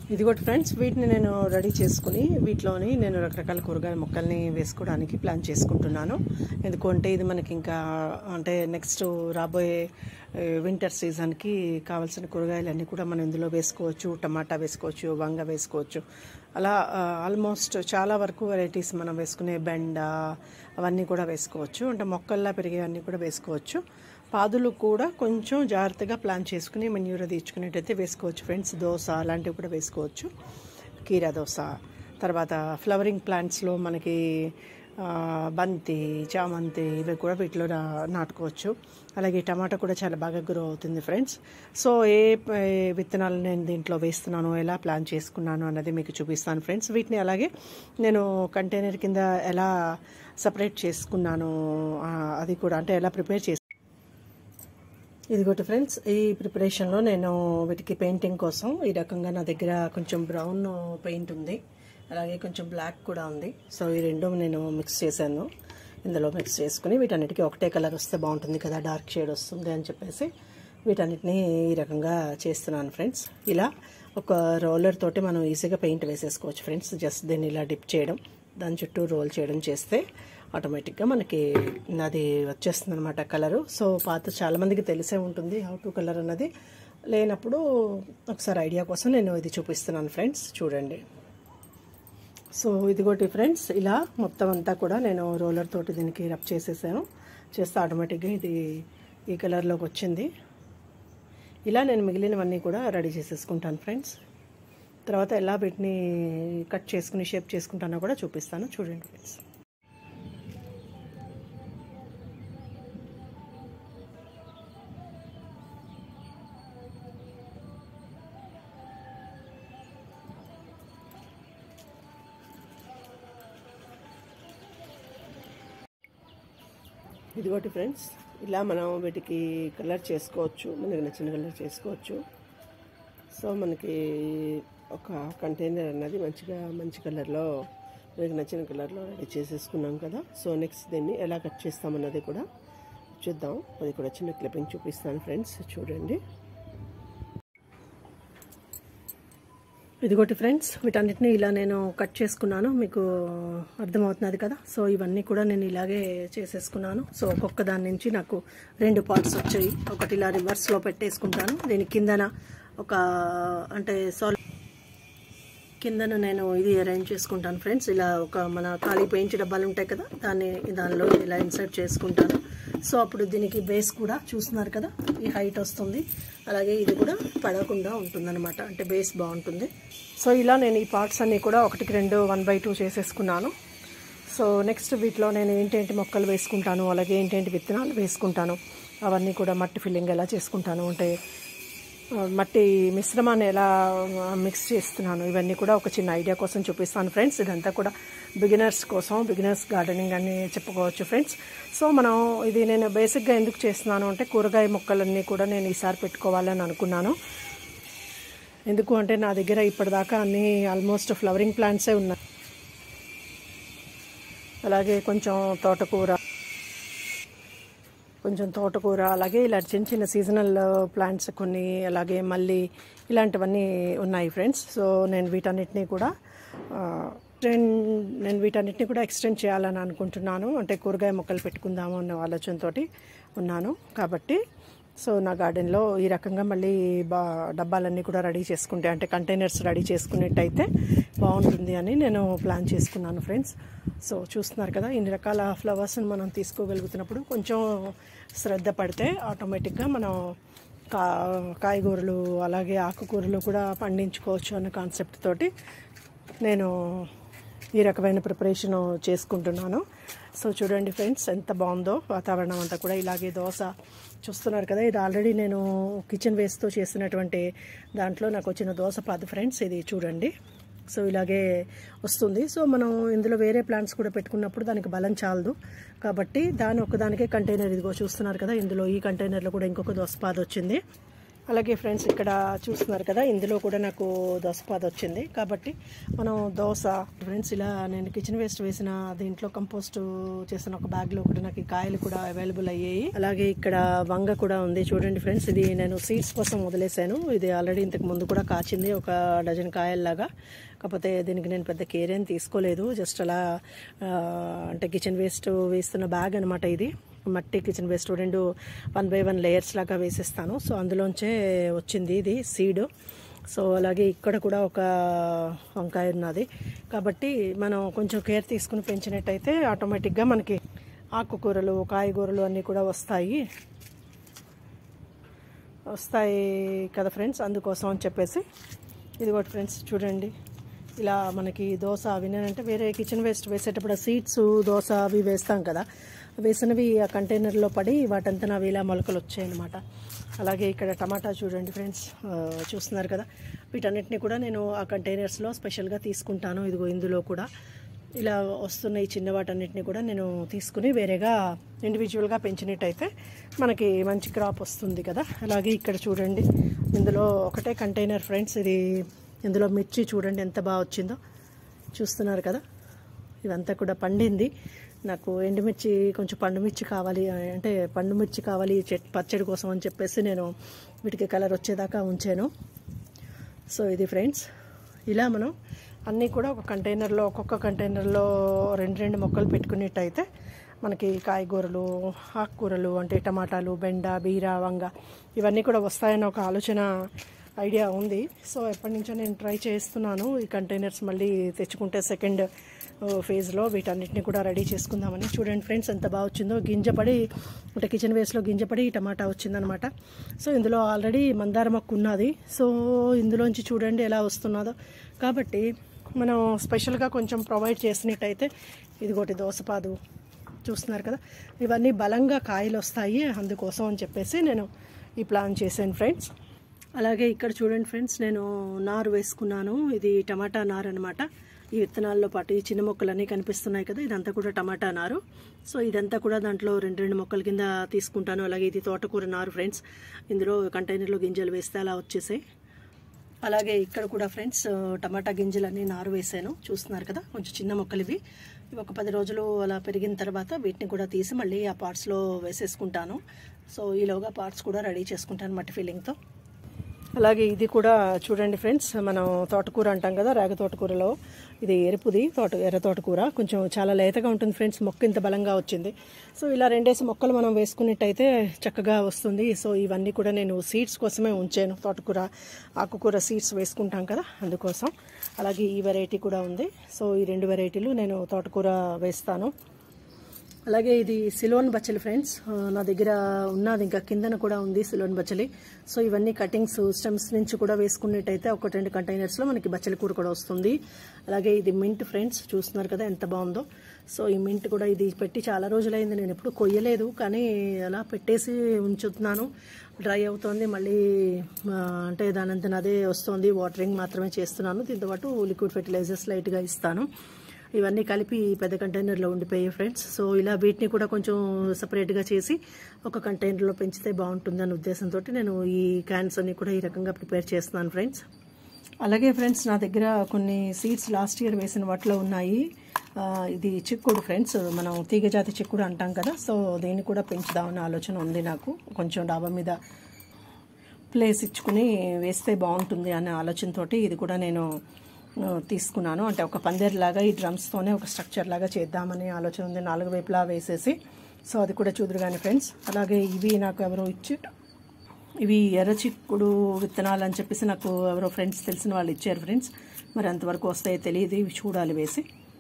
ఇది కూడా ఫ్రెండ్స్ వీటిని నేను రెడీ చేసుకుని వీటిలోని నేను రకరకాల కూరగాయల మొక్కల్ని వేసుకోవడానికి ప్లాన్ చేసుకుంటున్నాను ఎందుకంటే ఇది మనకి ఇంకా అంటే నెక్స్ట్ రాబోయే వింటర్ సీజన్కి కావాల్సిన కూరగాయలన్నీ కూడా మనం ఇందులో వేసుకోవచ్చు టమాటా వేసుకోవచ్చు వంగ వేసుకోవచ్చు అలా ఆల్మోస్ట్ చాలా వరకు వెరైటీస్ మనం వేసుకునే బెండ అవన్నీ కూడా వేసుకోవచ్చు అంటే మొక్కల్లా పెరిగేవన్నీ కూడా వేసుకోవచ్చు పాదులు కూడా కొంచెం జాగ్రత్తగా ప్లాన్ చేసుకుని మెన్యూర్ అది ఇచ్చుకునేటైతే వేసుకోవచ్చు ఫ్రెండ్స్ దోశ అలాంటివి కూడా వేసుకోవచ్చు కీరా దోశ తర్వాత ఫ్లవరింగ్ ప్లాంట్స్లో మనకి ఆ, బంతి చామంతి ఇవి కూడా వీటిలో నా- నాటుకోవచ్చు అలాగే టమాటా కూడా చాలా బాగా గ్రో అవుతుంది ఫ్రెండ్స్ సో ఏ ఏ విత్తనాలు నేను దీంట్లో వేస్తున్నాను ఎలా ప్లాన్ చేసుకున్నాను అన్నది మీకు చూపిస్తాను ఫ్రెండ్స్ వీటిని అలాగే నేను కంటైనర్ కింద ఎలా సపరేట్ చేసుకున్నాను ఆ, అది కూడా అంటే ఎలా ప్రిపేర్ చేసి ఇదిగోటి ఫ్రెండ్స్ ఈ ప్రిపరేషన్లో నేను వీటికి పెయింటింగ్ కోసం ఈ రకంగా నా దగ్గర కొంచెం బ్రౌన్ పెయింట్ ఉంది అలాగే కొంచెం బ్లాక్ కూడా ఉంది సో ఈ రెండు నేను మిక్స్ చేశాను ఇందులో మిక్స్ చేసుకుని వీటన్నిటికీ ఒకటే కలర్ వస్తే బాగుంటుంది కదా డార్క్ షేడ్ వస్తుంది అని చెప్పేసి వీటన్నిటిని ఈ రకంగా చేస్తున్నాను ఫ్రెండ్స్ ఇలా ఒక రోలర్ తోటి మనం ఈజీగా పెయింట్ వేసేసుకోవచ్చు ఫ్రెండ్స్ జస్ట్ దీన్ని ఇలా డిప్ చేయడం దాని చుట్టూ రోల్ చేయడం చేస్తే ఆటోమేటిక్గా మనకి అది వచ్చేస్తుంది అనమాట కలరు సో పాత చాలామందికి తెలిసే ఉంటుంది హౌ టు కలర్ అన్నది లేనప్పుడు ఒకసారి ఐడియా కోసం నేను ఇది చూపిస్తున్నాను ఫ్రెండ్స్ చూడండి సో ఇదిగోటి ఫ్రెండ్స్ ఇలా మొత్తం అంతా కూడా నేను రోలర్ తోటి దీనికి రబ్ చేసేసాను చేస్తే ఆటోమేటిక్గా ఇది ఈ కలర్లోకి వచ్చింది ఇలా నేను మిగిలినవన్నీ కూడా రెడీ చేసేసుకుంటాను ఫ్రెండ్స్ తర్వాత ఎలా వీటిని కట్ చేసుకుని షేప్ చేసుకుంటానో కూడా చూపిస్తాను చూడండి ఫ్రెండ్స్ ఇదిగోటి ఫ్రెండ్స్ ఇలా మనం వీటికి కలర్ చేసుకోవచ్చు మనకి నచ్చిన కలర్ చేసుకోవచ్చు సో మనకి ఒక కంటైనర్ అన్నది మంచిగా మంచి కలర్లో మనకి నచ్చిన కలర్లో రెడీ చేసేసుకున్నాం కదా సో నెక్స్ట్ దీన్ని ఎలా కట్ చేస్తామన్నది కూడా చూద్దాం అది కూడా చిన్న క్లిప్పింగ్ చూపిస్తాను ఫ్రెండ్స్ చూడండి ఇదిగోటి ఫ్రెండ్స్ వీటన్నిటిని ఇలా నేను కట్ చేసుకున్నాను మీకు అర్థమవుతున్నది కదా సో ఇవన్నీ కూడా నేను ఇలాగే చేసేసుకున్నాను సో ఒక్కొక్క దాని నుంచి నాకు రెండు పార్ట్స్ వచ్చాయి ఒకటి ఇలా రివర్స్లో పెట్టేసుకుంటాను దీని కిందన ఒక అంటే సాల్ కిందన నేను ఇది అరేంజ్ చేసుకుంటాను ఫ్రెండ్స్ ఇలా ఒక మన ఖాళీ పెయింట్ డబ్బాలు ఉంటాయి కదా దాన్ని దానిలో ఇలా ఇన్సర్ట్ చేసుకుంటాను సో అప్పుడు దీనికి బేస్ కూడా చూస్తున్నారు కదా ఈ హైట్ వస్తుంది అలాగే ఇది కూడా పడకుండా ఉంటుందన్నమాట అంటే బేస్ బాగుంటుంది సో ఇలా నేను ఈ పార్ట్స్ అన్నీ కూడా ఒకటికి రెండు వన్ బై టూ చేసేసుకున్నాను సో నెక్స్ట్ వీటిలో నేను ఏంటేంటి మొక్కలు వేసుకుంటాను అలాగే ఏంటేంటి విత్తనాలు వేసుకుంటాను అవన్నీ కూడా మట్టి ఫిల్లింగ్ ఎలా చేసుకుంటాను అంటే ఆ, మట్టి మిశ్రమాన్ని ఎలా ఆ, మిక్స్ చేస్తున్నాను ఇవన్నీ కూడా ఒక చిన్న ఐడియా కోసం చూపిస్తాను ఫ్రెండ్స్ ఇదంతా కూడా బిగినర్స్ కోసం బిగినర్స్ గార్డెనింగ్ అని చెప్పుకోవచ్చు ఫ్రెండ్స్ సో మనం ఇది నేను బేసిక్గా ఎందుకు చేస్తున్నాను అంటే కూరగాయ మొక్కలన్నీ కూడా నేను ఈసారి పెట్టుకోవాలని అనుకున్నాను ఎందుకు అంటే నా దగ్గర ఇప్పటిదాకా అన్ని ఆల్మోస్ట్ ఫ్లవరింగ్ ప్లాంట్సే ఉన్నాయి అలాగే కొంచెం తోటకూర కొంచెం తోటకూర అలాగే ఇలా చిన్న చిన్న సీజనల్ ప్లాంట్స్ కొన్ని అలాగే మళ్ళీ ఇలాంటివన్నీ ఉన్నాయి ఫ్రెండ్స్ సో నేను వీటన్నిటినీ కూడా ఆ, ట్రెండ్ నేను వీటన్నిటిని కూడా ఎక్స్టెండ్ చేయాలని అనుకుంటున్నాను అంటే కూరగాయ మొక్కలు పెట్టుకుందాము అన్న ఆలోచనతో ఉన్నాను కాబట్టి సో నా గార్డెన్లో ఈ రకంగా మళ్ళీ బా డబ్బాలన్నీ కూడా రెడీ చేసుకుంటే అంటే కంటైనర్స్ రెడీ చేసుకునేట్టయితే బాగుంటుంది అని నేను ప్లాన్ చేసుకున్నాను ఫ్రెండ్స్ సో చూస్తున్నారు కదా ఇన్ని రకాల ఫ్లవర్స్ని మనం తీసుకోగలుగుతున్నప్పుడు కొంచెం శ్రద్ధ పడితే ఆటోమేటిక్గా మనం కా కాయగూరలు అలాగే ఆకుకూరలు కూడా పండించుకోవచ్చు అన్న కాన్సెప్ట్ తోటి నేను ఈ రకమైన ప్రిపరేషన్ చేసుకుంటున్నాను సో చూడండి ఫ్రెండ్స్ ఎంత బాగుందో వాతావరణం అంతా కూడా ఇలాగే దోశ చూస్తున్నారు కదా ఇది ఆల్రెడీ నేను కిచెన్ వేస్ట్తో చేసినటువంటి దాంట్లో నాకు వచ్చిన దోశ పాదు ఫ్రెండ్స్ ఇది చూడండి సో ఇలాగే వస్తుంది సో మనం ఇందులో వేరే ప్లాంట్స్ కూడా పెట్టుకున్నప్పుడు దానికి బలం చాలదు కాబట్టి దాని ఒకదానికే కంటైనర్ ఇదిగో చూస్తున్నారు కదా ఇందులో ఈ కంటైనర్లో కూడా ఇంకొక దోసపాద వచ్చింది అలాగే ఫ్రెండ్స్ ఇక్కడ చూస్తున్నారు కదా ఇందులో కూడా నాకు దోసపాద వచ్చింది కాబట్టి మనం దోశ ఫ్రెండ్స్ ఇలా నేను కిచెన్ వేస్ట్ వేసిన దీంట్లో కంపోస్ట్ చేసిన ఒక బ్యాగ్లో కూడా నాకు ఈ కాయలు కూడా అవైలబుల్ అయ్యాయి అలాగే ఇక్కడ వంగ కూడా ఉంది చూడండి ఫ్రెండ్స్ ఇది నేను సీడ్స్ కోసం వదిలేశాను ఇది ఆల్రెడీ ఇంతకు ముందు కూడా కాచింది ఒక డజన్ కాయల్లాగా కాకపోతే దీనికి నేను పెద్ద కేర్ ఏం తీసుకోలేదు జస్ట్ అలా ఆ, అంటే కిచెన్ వేస్ట్ వేస్తున్న బ్యాగ్ అనమాట ఇది మట్టి కిచెన్ వేస్ట్ రెండు వన్ బై వన్ లేయర్స్ లాగా వేసేస్తాను సో అందులోంచే వచ్చింది ఇది సీడ్ సో అలాగే ఇక్కడ కూడా ఒక వంకాయ ఉన్నది కాబట్టి మనం కొంచెం కేర్ తీసుకుని పెంచినట్టయితే ఆటోమేటిక్గా మనకి ఆకుకూరలు కాయగూరలు అన్నీ కూడా వస్తాయి వస్తాయి కదా ఫ్రెండ్స్ అందుకోసం అని చెప్పేసి ఇది కూడా ఫ్రెండ్స్ చూడండి ఇలా మనకి దోశ అవి అంటే వేరే కిచెన్ వేస్ట్ వేసేటప్పుడు సీడ్స్ దోశ అవి వేస్తాం కదా వేసినవి ఆ కంటైనర్లో పడి వాటంతా అవి ఇలా మొలకలు వచ్చాయన్నమాట అలాగే ఇక్కడ టమాటా చూడండి ఫ్రెండ్స్ ఆ, చూస్తున్నారు కదా వీటన్నిటిని కూడా నేను ఆ కంటైనర్స్లో స్పెషల్గా తీసుకుంటాను ఇదిగో ఇందులో కూడా ఇలా వస్తున్న ఈ చిన్న వాటన్నిటిని కూడా నేను తీసుకుని వేరేగా ఇండివిజువల్గా పెంచినట్టయితే మనకి మంచి క్రాప్ వస్తుంది కదా అలాగే ఇక్కడ చూడండి ఇందులో ఒకటే కంటైనర్ ఫ్రెండ్స్ ఇది ఇందులో మిర్చి చూడండి ఎంత బాగా వచ్చిందో చూస్తున్నారు కదా ఇదంతా కూడా పండింది నాకు ఎండుమిర్చి కొంచెం పండు మిర్చి కావాలి అంటే పండు మిర్చి కావాలి చెట్ పచ్చడి కోసం అని చెప్పేసి నేను వీటికి కలర్ వచ్చేదాకా ఉంచాను సో ఇది ఫ్రెండ్స్ ఇలా మనం అన్నీ కూడా ఒక కంటైనర్లో ఒక్కొక్క కంటైనర్లో రెండు రెండు మొక్కలు పెట్టుకున్నట్టయితే మనకి కాయగూరలు ఆకుకూరలు అంటే టమాటాలు బెండ బీర వంగ ఇవన్నీ కూడా వస్తాయన్న ఒక ఆలోచన ఐడియా ఉంది సో ఎప్పటి నుంచో నేను ట్రై చేస్తున్నాను ఈ కంటైనర్స్ మళ్ళీ తెచ్చుకుంటే సెకండ్ ఫేజ్లో వీటన్నిటిని కూడా రెడీ చేసుకుందామని చూడండి ఫ్రెండ్స్ ఎంత బాగా వచ్చిందో గింజపడి అంటే కిచెన్ వేస్ట్లో గింజపడి టమాటా వచ్చిందనమాట సో ఇందులో ఆల్రెడీ మందార మొక్క ఉన్నది సో ఇందులోంచి చూడండి ఎలా వస్తున్నదో కాబట్టి మనం స్పెషల్గా కొంచెం ప్రొవైడ్ చేసినట్టయితే ఇదిగోటి దోసపాదు చూస్తున్నారు కదా ఇవన్నీ బలంగా కాయలు వస్తాయి అందుకోసం అని చెప్పేసి నేను ఈ ప్లాన్ చేశాను ఫ్రెండ్స్ అలాగే ఇక్కడ చూడండి ఫ్రెండ్స్ నేను నారు వేసుకున్నాను ఇది టమాటా నారు అనమాట ఈ విత్తనాల్లో పాటు ఈ చిన్న మొక్కలన్నీ కనిపిస్తున్నాయి కదా ఇదంతా కూడా టమాటా నారు సో ఇదంతా కూడా దాంట్లో రెండు రెండు మొక్కల కింద తీసుకుంటాను అలాగే ఇది తోటకూర నారు ఫ్రెండ్స్ ఇందులో కంటైనర్లో గింజలు వేస్తే అలా వచ్చేసాయి అలాగే ఇక్కడ కూడా ఫ్రెండ్స్ టమాటా గింజలన్నీ నారు వేసాను చూస్తున్నారు కదా కొంచెం చిన్న మొక్కలు ఇవి ఇవి ఒక పది రోజులు అలా పెరిగిన తర్వాత వీటిని కూడా తీసి మళ్ళీ ఆ పార్ట్స్లో వేసేసుకుంటాను సో ఈలోగా పార్ట్స్ కూడా రెడీ చేసుకుంటాను మట్టి ఫీలింగ్తో అలాగే ఇది కూడా చూడండి ఫ్రెండ్స్ మనం తోటకూర అంటాం కదా రాగ తోటకూరలో ఇది ఎరుపుది తోట ఎర్ర తోటకూర కొంచెం చాలా లేతగా ఉంటుంది ఫ్రెండ్స్ మొక్క ఇంత బలంగా వచ్చింది సో ఇలా రెండేసి మొక్కలు మనం వేసుకున్నట్టయితే చక్కగా వస్తుంది సో ఇవన్నీ కూడా నేను సీడ్స్ కోసమే ఉంచాను తోటకూర ఆకుకూర సీడ్స్ వేసుకుంటాం కదా అందుకోసం అలాగే ఈ వెరైటీ కూడా ఉంది సో ఈ రెండు వెరైటీలు నేను తోటకూర వేస్తాను అలాగే ఇది సిలోన్ బచ్చలి ఫ్రెండ్స్ ఆ, నా దగ్గర ఉన్నది ఇంకా కిందన కూడా ఉంది సిలోన్ బచ్చలి సో ఇవన్నీ కటింగ్స్ స్టెమ్స్ నుంచి కూడా వేసుకున్నట్టయితే ఒక రెండు కంటైనర్స్లో మనకి బచ్చలి కూర కూడా వస్తుంది అలాగే ఇది మింట్ ఫ్రెండ్స్ చూస్తున్నారు కదా ఎంత బాగుందో సో ఈ మింట్ కూడా ఇది పెట్టి చాలా రోజులైంది నేను ఎప్పుడు కొయ్యలేదు కానీ అలా పెట్టేసి ఉంచుతున్నాను డ్రై అవుతోంది మళ్ళీ ఆ, అంటే దానంతన అదే వస్తుంది వాటరింగ్ మాత్రమే చేస్తున్నాను దీంతో పాటు లిక్విడ్ ఫెర్టిలైజర్స్ లైట్గా ఇస్తాను ఇవన్నీ కలిపి పెద్ద కంటైనర్లో ఉండిపోయాయి ఫ్రెండ్స్ సో ఇలా వీటిని కూడా కొంచెం సపరేట్గా చేసి ఒక కంటైనర్లో పెంచితే బాగుంటుంది అనే ఉద్దేశంతో నేను ఈ క్యాన్స్ అన్ని కూడా ఈ రకంగా ప్రిపేర్ చేస్తున్నాను ఫ్రెండ్స్ అలాగే ఫ్రెండ్స్ నా దగ్గర కొన్ని సీడ్స్ లాస్ట్ ఇయర్ వేసిన వాటిలో ఉన్నాయి ఆ, ఇది చిక్కుడు ఫ్రెండ్స్ మనం తీగజాతి చిక్కుడు అంటాం కదా సో దీన్ని కూడా పెంచుదామనే ఆలోచన ఉంది నాకు కొంచెం డాబా మీద ప్లేస్ ఇచ్చుకుని వేస్తే బాగుంటుంది అనే ఆలోచనతోటి ఇది కూడా నేను ఆ, తీసుకున్నాను అంటే ఒక పందిరిలాగా ఈ డ్రమ్స్తోనే ఒక స్ట్రక్చర్ లాగా చేద్దామని ఆలోచన ఉంది నాలుగు వైపులా వేసేసి సో అది కూడా చూదురు కానీ ఫ్రెండ్స్ అలాగే ఇవి నాకు ఎవరో ఇచ్చి ఇవి ఎర్ర చిక్కుడు విత్తనాలు అని చెప్పేసి నాకు ఎవరో ఫ్రెండ్స్ తెలిసిన వాళ్ళు ఇచ్చారు ఫ్రెండ్స్ మరి అంతవరకు వస్తాయో తెలియదు ఇవి చూడాలి వేసి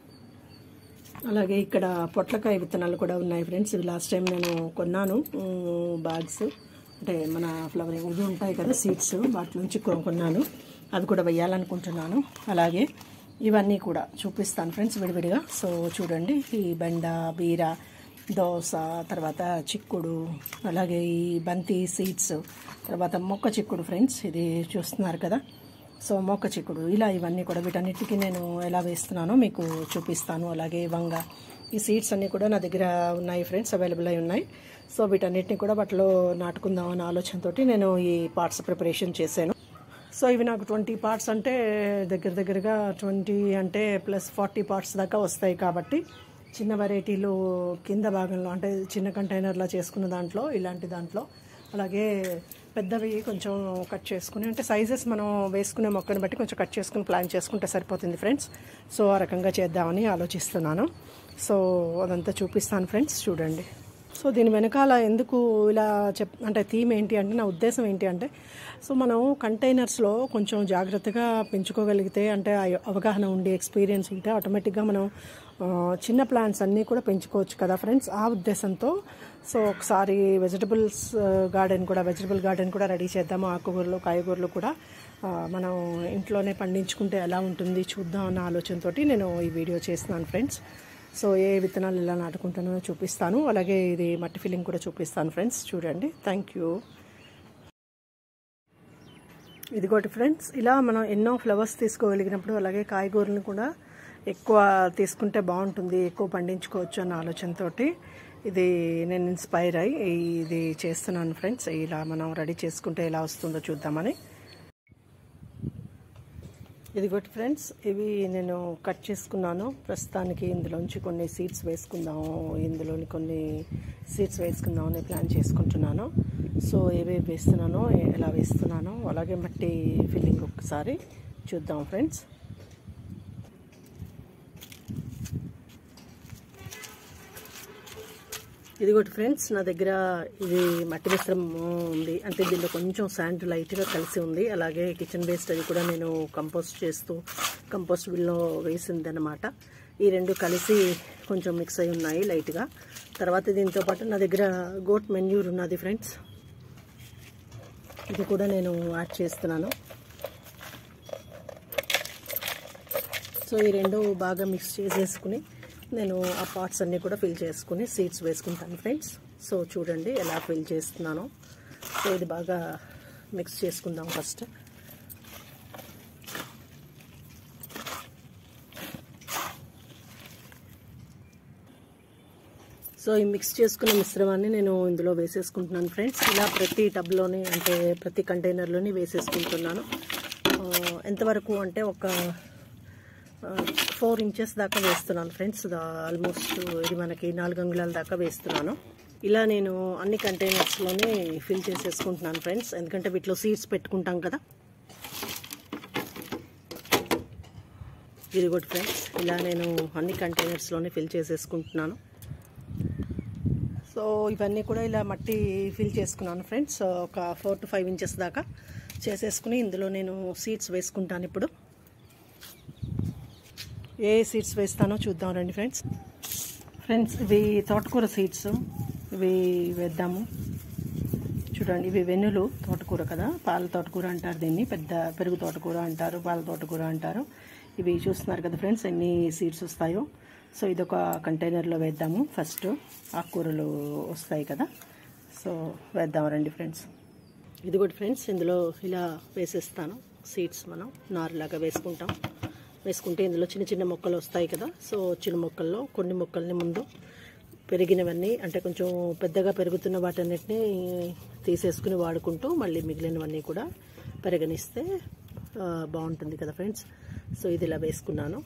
అలాగే ఇక్కడ పొట్లకాయ విత్తనాలు కూడా ఉన్నాయి ఫ్రెండ్స్ ఇవి లాస్ట్ టైం నేను కొన్నాను బ్యాగ్స్ అంటే మన ఫ్లవరింగ్ ఇవి ఉంటాయి కదా సీడ్స్ వాటి నుంచి కొ- కొన్నాను అవి కూడా వేయాలనుకుంటున్నాను అలాగే ఇవన్నీ కూడా చూపిస్తాను ఫ్రెండ్స్ విడివిడిగా సో చూడండి ఈ బెండ బీర దోస తర్వాత చిక్కుడు అలాగే ఈ బంతి సీడ్స్ తర్వాత మొక్క చిక్కుడు ఫ్రెండ్స్ ఇది చూస్తున్నారు కదా సో మొక్క చిక్కుడు ఇలా ఇవన్నీ కూడా వీటన్నిటికీ నేను ఎలా వేస్తున్నానో మీకు చూపిస్తాను అలాగే వంగ ఈ సీడ్స్ అన్నీ కూడా నా దగ్గర ఉన్నాయి ఫ్రెండ్స్ అవైలబుల్ అయి ఉన్నాయి సో వీటన్నిటిని కూడా వాటిలో నాటుకుందాం అనే ఆలోచనతో నేను ఈ పార్ట్స్ ప్రిపరేషన్ చేశాను సో ఇవి నాకు ట్వంటీ పార్ట్స్ అంటే దగ్గర దగ్గరగా ట్వంటీ అంటే ప్లస్ ఫార్టీ పార్ట్స్ దాకా వస్తాయి కాబట్టి చిన్న వెరైటీలు కింద భాగంలో అంటే చిన్న కంటైనర్లో చేసుకున్న దాంట్లో ఇలాంటి దాంట్లో అలాగే పెద్దవి కొంచెం కట్ చేసుకుని అంటే సైజెస్ మనం వేసుకునే మొక్కని బట్టి కొంచెం కట్ చేసుకుని ప్లాన్ చేసుకుంటే సరిపోతుంది ఫ్రెండ్స్ సో ఆ రకంగా చేద్దామని ఆలోచిస్తున్నాను సో అదంతా చూపిస్తాను ఫ్రెండ్స్ చూడండి సో దీని వెనకాల ఎందుకు ఇలా చెప్ అంటే థీమ్ ఏంటి అంటే నా ఉద్దేశం ఏంటి అంటే సో మనం కంటైనర్స్లో కొంచెం జాగ్రత్తగా పెంచుకోగలిగితే అంటే ఆ అవగాహన ఉండి ఎక్స్పీరియన్స్ ఉంటే ఆటోమేటిక్గా మనం ఆ, చిన్న ప్లాంట్స్ అన్నీ కూడా పెంచుకోవచ్చు కదా ఫ్రెండ్స్ ఆ ఉద్దేశంతో సో ఒకసారి వెజిటబుల్స్ గార్డెన్ కూడా వెజిటబుల్ గార్డెన్ కూడా రెడీ చేద్దాము ఆకుకూరలు కాయగూరలు కూడా ఆ, మనం ఇంట్లోనే పండించుకుంటే ఎలా ఉంటుంది చూద్దాం అన్న ఆలోచనతో నేను ఈ వీడియో చేస్తున్నాను ఫ్రెండ్స్ సో ఏ విత్తనాలు ఎలా నాటుకుంటానో చూపిస్తాను అలాగే ఇది మట్టి ఫిల్లింగ్ కూడా చూపిస్తాను ఫ్రెండ్స్ చూడండి థ్యాంక్ యూ ఇదిగోటి ఫ్రెండ్స్ ఇలా మనం ఎన్నో ఫ్లవర్స్ తీసుకోగలిగినప్పుడు అలాగే కాయగూరలను కూడా ఎక్కువ తీసుకుంటే బాగుంటుంది ఎక్కువ పండించుకోవచ్చు అన్న ఆలోచనతోటి ఇది నేను ఇన్స్పైర్ అయ్యి ఇది చేస్తున్నాను ఫ్రెండ్స్ ఇలా మనం రెడీ చేసుకుంటే ఎలా వస్తుందో చూద్దామని ఇదిగోటి ఫ్రెండ్స్ ఇవి నేను కట్ చేసుకున్నాను ప్రస్తుతానికి ఇందులోంచి కొన్ని సీడ్స్ వేసుకుందాము ఇందులోని కొన్ని సీడ్స్ వేసుకుందామని ప్లాన్ చేసుకుంటున్నాను సో ఏవేవి వేస్తున్నానో ఎలా వేస్తున్నానో అలాగే మట్టి ఫిల్లింగ్ ఒకసారి చూద్దాం ఫ్రెండ్స్ ఇదిగోటి ఫ్రెండ్స్ నా దగ్గర ఇది మట్టి మిశ్రమం ఉంది అంటే దీనిలో కొంచెం శాండ్ లైట్గా కలిసి ఉంది అలాగే కిచెన్ వేస్ట్ అది కూడా నేను కంపోస్ట్ చేస్తూ కంపోస్ట్ బిల్లో వేసింది అనమాట ఈ రెండు కలిసి కొంచెం మిక్స్ అయి ఉన్నాయి లైట్గా తర్వాత దీంతో పాటు నా దగ్గర గోట్ మెన్యూర్ ఉన్నది ఫ్రెండ్స్ ఇది కూడా నేను యాడ్ చేస్తున్నాను సో ఈ రెండు బాగా మిక్స్ చేసేసుకుని నేను ఆ పార్ట్స్ అన్నీ కూడా ఫిల్ చేసుకుని సీడ్స్ వేసుకుంటాను ఫ్రెండ్స్ సో చూడండి ఎలా ఫిల్ చేస్తున్నానో సో ఇది బాగా మిక్స్ చేసుకుందాం ఫస్ట్ సో ఈ మిక్స్ చేసుకున్న మిశ్రమాన్ని నేను ఇందులో వేసేసుకుంటున్నాను ఫ్రెండ్స్ ఇలా ప్రతి టబ్లోని అంటే ప్రతి కంటైనర్లోని వేసేసుకుంటున్నాను ఆ, ఎంతవరకు అంటే ఒక ఫోర్ ఇంచెస్ దాకా వేస్తున్నాను ఫ్రెండ్స్ ఆల్మోస్ట్ ఇది మనకి నాలుగు అంగుళాల దాకా వేస్తున్నాను ఇలా నేను అన్ని కంటైనర్స్లోనే ఫిల్ చేసేసుకుంటున్నాను ఫ్రెండ్స్ ఎందుకంటే వీటిలో సీడ్స్ పెట్టుకుంటాం కదా ఇది కూడా ఫ్రెండ్స్ ఇలా నేను అన్ని కంటైనర్స్లోనే ఫిల్ చేసేసుకుంటున్నాను సో ఇవన్నీ కూడా ఇలా మట్టి ఫిల్ చేసుకున్నాను ఫ్రెండ్స్ ఒక ఫోర్ టు ఫైవ్ ఇంచెస్ దాకా చేసేసుకుని ఇందులో నేను సీడ్స్ వేసుకుంటాను ఇప్పుడు ఏ సీడ్స్ వేస్తానో చూద్దాం రండి ఫ్రెండ్స్ ఫ్రెండ్స్ ఇవి తోటకూర సీడ్స్ ఇవి వేద్దాము చూడండి ఇవి వెన్నులు తోటకూర కదా పాల తోటకూర అంటారు దీన్ని పెద్ద పెరుగు తోటకూర అంటారు పాల తోటకూర అంటారు ఇవి చూస్తున్నారు కదా ఫ్రెండ్స్ ఎన్ని సీడ్స్ వస్తాయో సో ఇదొక కంటైనర్లో వేద్దాము ఫస్ట్ ఆకుకూరలు వస్తాయి కదా సో వేద్దాం రండి ఫ్రెండ్స్ ఇది కూడా ఫ్రెండ్స్ ఇందులో ఇలా వేసేస్తాను సీడ్స్ మనం నారులాగా వేసుకుంటాం వేసుకుంటే ఇందులో చిన్న చిన్న మొక్కలు వస్తాయి కదా సో చిన్న మొక్కల్లో కొన్ని మొక్కల్ని ముందు పెరిగినవన్నీ అంటే కొంచెం పెద్దగా పెరుగుతున్న వాటన్నిటిని తీసేసుకుని వాడుకుంటూ మళ్ళీ మిగిలినవన్నీ కూడా పెరగనిస్తే ఆ, బాగుంటుంది కదా ఫ్రెండ్స్ సో ఇది ఇలా వేసుకున్నాను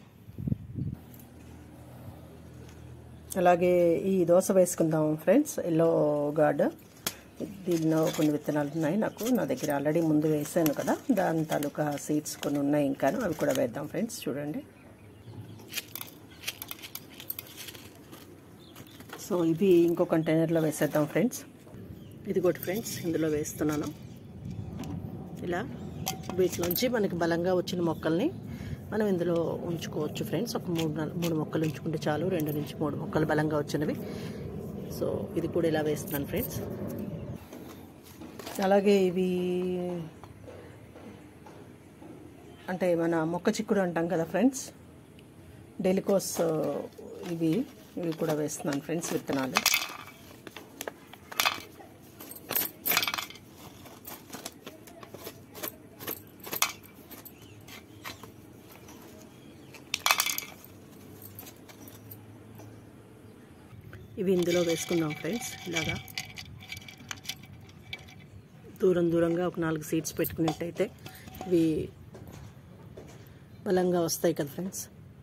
అలాగే ఈ దోశ వేసుకుందాం ఫ్రెండ్స్ ఎల్లో గార్డ్ దీనిలో కొన్ని విత్తనాలు ఉన్నాయి నాకు నా దగ్గర ఆల్రెడీ ముందు వేసాను కదా దాని తాలూకా సీడ్స్ కొన్ని ఉన్నాయి ఇంకాను అవి కూడా వేద్దాం ఫ్రెండ్స్ చూడండి సో ఇవి ఇంకో కంటైనర్లో వేసేద్దాం ఫ్రెండ్స్ ఇది కూడా ఫ్రెండ్స్ ఇందులో వేస్తున్నాను ఇలా వీటిలోంచి మనకి బలంగా వచ్చిన మొక్కల్ని మనం ఇందులో ఉంచుకోవచ్చు ఫ్రెండ్స్ ఒక మూడు నాలుగు మూడు మొక్కలు ఉంచుకుంటే చాలు రెండు నుంచి మూడు మొక్కలు బలంగా వచ్చినవి సో ఇది కూడా ఇలా వేస్తున్నాను ఫ్రెండ్స్ అలాగే ఇవి అంటే మన మొక్క చిక్కుడు అంటాం కదా ఫ్రెండ్స్ డెలికోస్ ఇవి ఇవి కూడా వేస్తున్నాను ఫ్రెండ్స్ విత్తనాలు ఇవి ఇందులో వేసుకుందాం ఫ్రెండ్స్ ఇలాగా దూరం దూరంగా ఒక నాలుగు సీట్స్ పెట్టుకున్నట్టయితే ఇవి బలంగా వస్తాయి కదా ఫ్రెండ్స్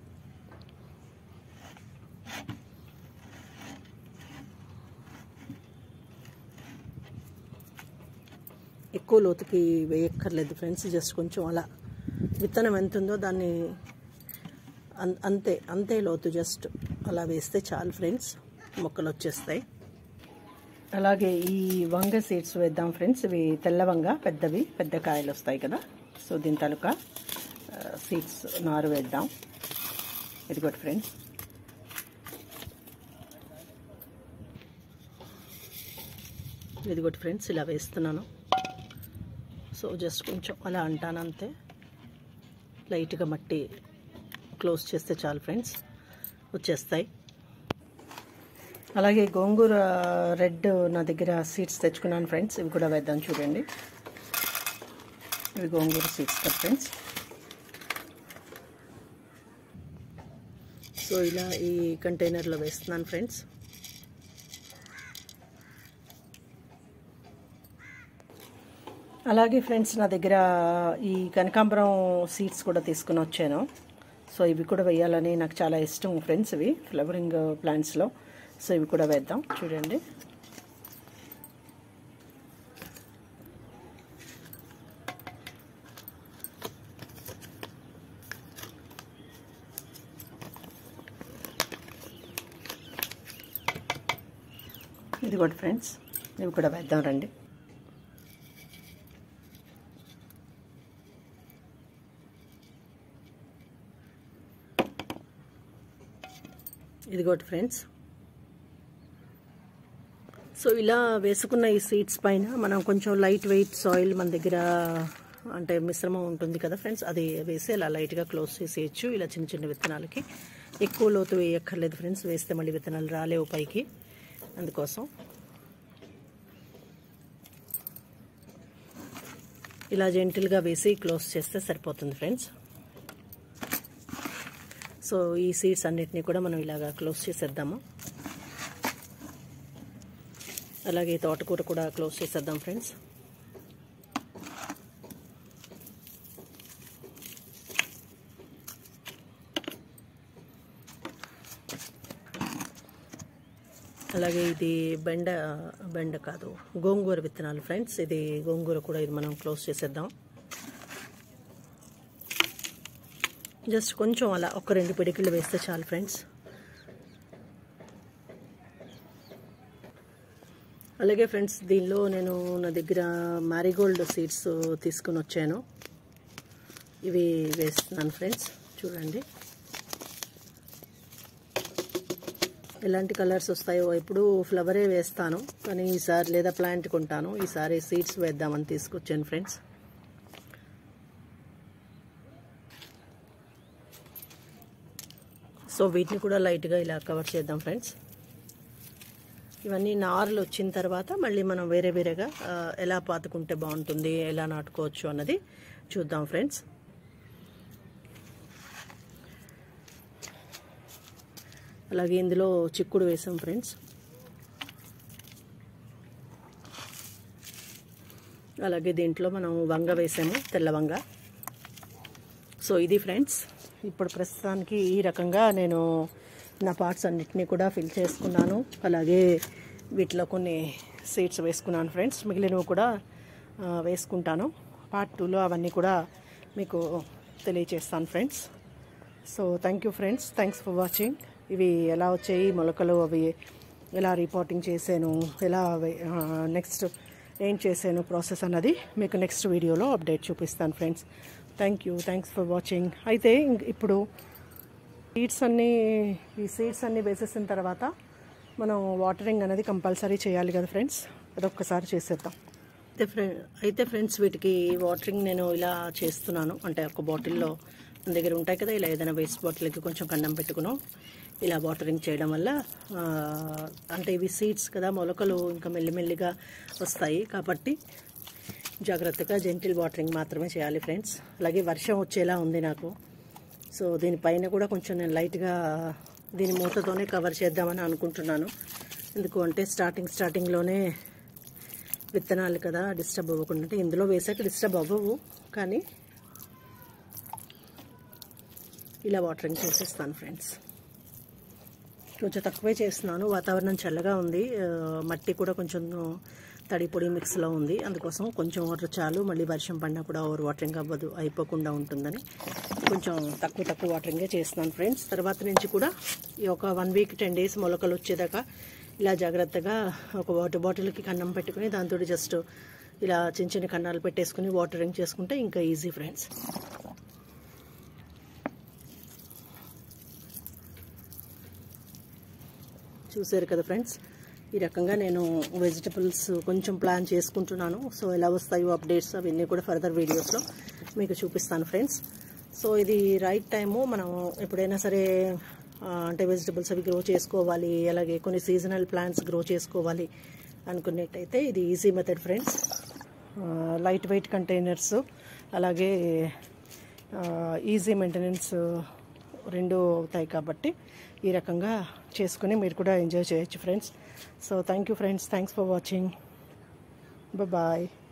ఎక్కువ లోతుకి వేయక్కర్లేదు ఫ్రెండ్స్ జస్ట్ కొంచెం అలా విత్తనం ఎంత ఉందో దాన్ని అన్- అంతే అంతే లోతు జస్ట్ అలా వేస్తే చాలు ఫ్రెండ్స్ మొక్కలు వచ్చేస్తాయి అలాగే ఈ వంగ సీడ్స్ వేద్దాం ఫ్రెండ్స్ ఇవి తెల్ల వంగ పెద్దవి పెద్ద కాయలు వస్తాయి కదా సో దీని తాలూకా సీడ్స్ నారు వేద్దాం ఇదిగోటి ఫ్రెండ్స్ ఇదిగోటి ఫ్రెండ్స్ ఇలా వేస్తున్నాను సో జస్ట్ కొంచెం అలా అంటాను అంతే లైట్గా మట్టి క్లోజ్ చేస్తే చాలు ఫ్రెండ్స్ వచ్చేస్తాయి అలాగే గోంగూర రెడ్ నా దగ్గర సీడ్స్ తెచ్చుకున్నాను ఫ్రెండ్స్ ఇవి కూడా వేద్దాం చూడండి ఇవి గోంగూర సీడ్స్ కదా ఫ్రెండ్స్ సో ఇలా ఈ కంటైనర్లో వేస్తున్నాను ఫ్రెండ్స్ అలాగే ఫ్రెండ్స్ నా దగ్గర ఈ కనకాంబరం సీడ్స్ కూడా తీసుకుని వచ్చాను సో ఇవి కూడా వేయాలని నాకు చాలా ఇష్టం ఫ్రెండ్స్ ఇవి ఫ్లవరింగ్ ప్లాంట్స్లో సో ఇవి కూడా వేద్దాం చూడండి ఇది కూడా ఫ్రెండ్స్ ఇవి కూడా వేద్దాం రండి ఇదిగోటి ఫ్రెండ్స్ సో ఇలా వేసుకున్న ఈ సీడ్స్ పైన మనం కొంచెం లైట్ వెయిట్ సాయిల్ మన దగ్గర అంటే మిశ్రమం ఉంటుంది కదా ఫ్రెండ్స్ అది వేసి అలా లైట్గా క్లోజ్ చేసేయచ్చు ఇలా చిన్న చిన్న విత్తనాలకి ఎక్కువ లోతు వేయక్కర్లేదు ఫ్రెండ్స్ వేస్తే మళ్ళీ విత్తనాలు రాలేవు పైకి అందుకోసం ఇలా జెంటిల్గా వేసి క్లోజ్ చేస్తే సరిపోతుంది ఫ్రెండ్స్ సో ఈ సీడ్స్ అన్నిటినీ కూడా మనం ఇలాగా క్లోజ్ చేసేద్దాము అలాగే తోటకూర కూడా క్లోజ్ చేసేద్దాం ఫ్రెండ్స్ అలాగే ఇది బెండ బెండ కాదు గోంగూర విత్తనాలు ఫ్రెండ్స్ ఇది గోంగూర కూడా ఇది మనం క్లోజ్ చేసేద్దాం జస్ట్ కొంచెం అలా ఒక రెండు పిడికిళ్ళు వేస్తే చాలు ఫ్రెండ్స్ అలాగే ఫ్రెండ్స్ దీనిలో నేను నా దగ్గర మ్యారీగోల్డ్ సీడ్స్ తీసుకుని వచ్చాను ఇవి వేస్తున్నాను ఫ్రెండ్స్ చూడండి ఎలాంటి కలర్స్ వస్తాయో ఎప్పుడు ఫ్లవరే వేస్తాను కానీ ఈసారి లేదా ప్లాంట్ కొంటాను ఈసారి సీడ్స్ వేద్దామని తీసుకొచ్చాను ఫ్రెండ్స్ సో వీటిని కూడా లైట్గా ఇలా కవర్ చేద్దాం ఫ్రెండ్స్ ఇవన్నీ నార్లు వచ్చిన తర్వాత మళ్ళీ మనం వేరే వేరేగా ఆ, ఎలా పాతుకుంటే బాగుంటుంది ఎలా నాటుకోవచ్చు అన్నది చూద్దాం ఫ్రెండ్స్ అలాగే ఇందులో చిక్కుడు వేసాం ఫ్రెండ్స్ అలాగే దీంట్లో మనం వంగ వేసాము తెల్ల వంగ సో ఇది ఫ్రెండ్స్ ఇప్పుడు ప్రస్తుతానికి ఈ రకంగా నేను నా పార్ట్స్ అన్నిటినీ కూడా ఫిల్ చేసుకున్నాను అలాగే వీటిలో కొన్ని సీడ్స్ వేసుకున్నాను ఫ్రెండ్స్ మిగిలినవి కూడా ఆ, వేసుకుంటాను పార్ట్ టూలో అవన్నీ కూడా మీకు తెలియచేస్తాను friends so thank you friends thanks for watching ఇవి ఎలా వచ్చాయి మొలకలు అవి ఎలా రిపోర్టింగ్ చేశాను ఎలా నెక్స్ట్ ఏం చేశాను ప్రాసెస్ అన్నది మీకు నెక్స్ట్ వీడియోలో అప్డేట్ చూపిస్తాను friends thank you thanks for watching అయితే ఇంక- ఇప్పుడు సీడ్స్ అన్నీ ఈ సీడ్స్ అన్నీ వేసేసిన తర్వాత మనం వాటరింగ్ అనేది కంపల్సరీ చేయాలి కదా ఫ్రెండ్స్ అదొక్కసారి చేసేద్దాం అయితే ఫ్రెండ్ అయితే ఫ్రెండ్స్ వీటికి వాటరింగ్ నేను ఇలా చేస్తున్నాను అంటే ఒక బాటిల్లో మన దగ్గర ఉంటాయి కదా ఇలా ఏదైనా వేస్ట్ బాటిల్కి కొంచెం కన్నం పెట్టుకును ఇలా వాటరింగ్ చేయడం వల్ల ఆ, అంటే ఇవి సీడ్స్ కదా మొలకలు ఇంకా మెల్లిమెల్లిగా వస్తాయి కాబట్టి జాగ్రత్తగా జెంటిల్ వాటరింగ్ మాత్రమే చేయాలి ఫ్రెండ్స్ అలాగే వర్షం వచ్చేలా ఉంది నాకు సో దీనిపైన కూడా కొంచెం నేను లైట్గా దీని మూతతోనే కవర్ చేద్దామని అనుకుంటున్నాను ఎందుకు అంటే స్టార్టింగ్ స్టార్టింగ్లోనే విత్తనాలు కదా డిస్టర్బ్ అవ్వకుండా అంటే ఇందులో వేసాక డిస్టర్బ్ అవ్వవు కానీ ఇలా వాటరింగ్ చేసేస్తాను ఫ్రెండ్స్ కొంచెం తక్కువే చేస్తున్నాను వాతావరణం చల్లగా ఉంది ఆ, మట్టి కూడా కొంచెం తడి పొడి మిక్స్లో ఉంది అందుకోసం కొంచెం వాటర్ చాలు మళ్ళీ వర్షం పడినా కూడా ఓవర్ వాటరింగ్ అవ్వదు అయిపోకుండా ఉంటుందని కొంచెం తక్కువ తక్కువ వాటరింగే చేస్తున్నాను ఫ్రెండ్స్ తర్వాత నుంచి కూడా ఈ ఒక వన్ వీక్ టెన్ డేస్ మొలకలు వచ్చేదాకా ఇలా జాగ్రత్తగా ఒక వాటర్ బాటిల్కి కన్నం పెట్టుకుని దాంతో జస్ట్ ఇలా చిన్న చిన్న కన్నాలు పెట్టేసుకుని వాటరింగ్ చేసుకుంటే ఇంకా ఈజీ ఫ్రెండ్స్ చూసారు కదా ఫ్రెండ్స్ ఈ రకంగా నేను వెజిటబుల్స్ కొంచెం ప్లాన్ చేసుకుంటున్నాను సో ఎలా వస్తాయో అప్డేట్స్ అవన్నీ కూడా ఫర్దర్ వీడియోస్లో మీకు చూపిస్తాను ఫ్రెండ్స్ సో ఇది రైట్ టైము మనం ఎప్పుడైనా సరే ఆ, అంటే వెజిటబుల్స్ అవి గ్రో చేసుకోవాలి అలాగే కొన్ని సీజనల్ ప్లాంట్స్ గ్రో చేసుకోవాలి అనుకున్నట్టయితే ఇది easy method friends light weight containers అలాగే ఈజీ మెయింటెనెన్స్ రెండు అవుతాయి కాబట్టి ఈ రకంగా చేసుకుని మీరు కూడా ఎంజాయ్ చేయొచ్చు friends so thank you friends thanks for watching bye